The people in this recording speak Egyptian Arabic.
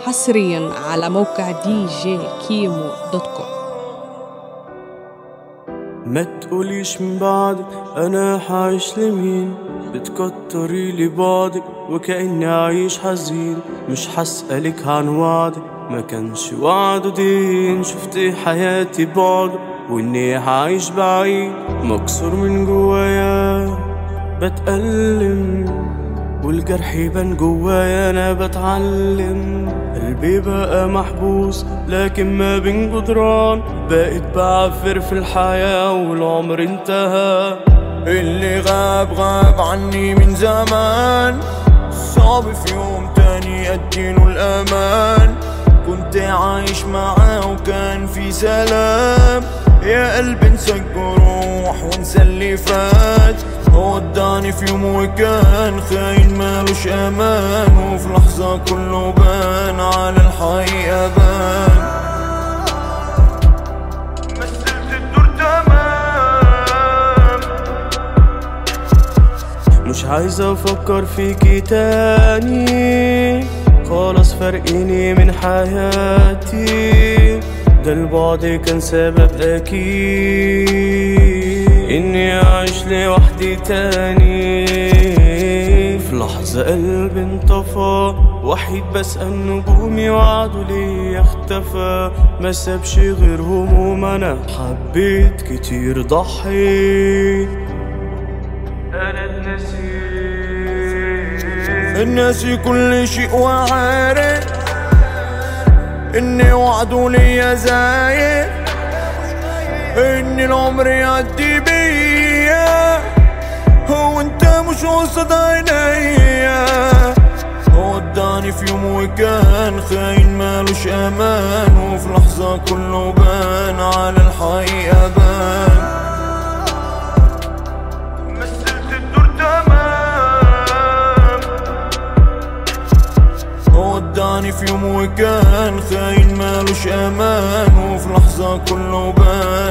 حصريا على موقع دي جي كيمو دوت كوم ما تقوليش من بعدك انا حعيش لمين بتكتري لي بعدك وكأني عايش حزين مش حسألك عن وعدك ما كانش وعده دين شفتي حياتي بعد واني عايش بعيد مكسور من جوايا بتألم والجرح يبان جوايا انا بتعلم قلبي بقى محبوس لكن ما بين جدران بقيت بعفر في الحياة والعمر انتهى اللي غاب غاب عني من زمان صعب في يوم تاني اديله الامان كنت عايش معاه وكان في سلام يا قلبي انسى الجروح وانسى اللي فات هو اداني في يوم وكان خاين مالوش امان وفي لحظة كله بان على الحقيقة بان مثلت الدور تمام مش عايز افكر فيكي تاني خلاص فرقيني من حياتي ده البعد كان سبب اكيد اني اعيش لوحدي تاني في لحظة قلبي انطفى وحيد بسأل نجومي وعدوا لي اختفى ما سابش غير هموم انا حبيت كتير ضحيت انا اتنسيت الناسي كل شيء وعارف اني وعدوا ليا زايد ان العمر يعدي بيا هو انت مش قصاد عينيا هو اداني في يوم وكان خاين مالوش امان وفي لحظة كله بان على الحقيقة بان مثلت الدور تمام هو اداني في يوم وكان خاين مالوش امان وفي لحظة كله بان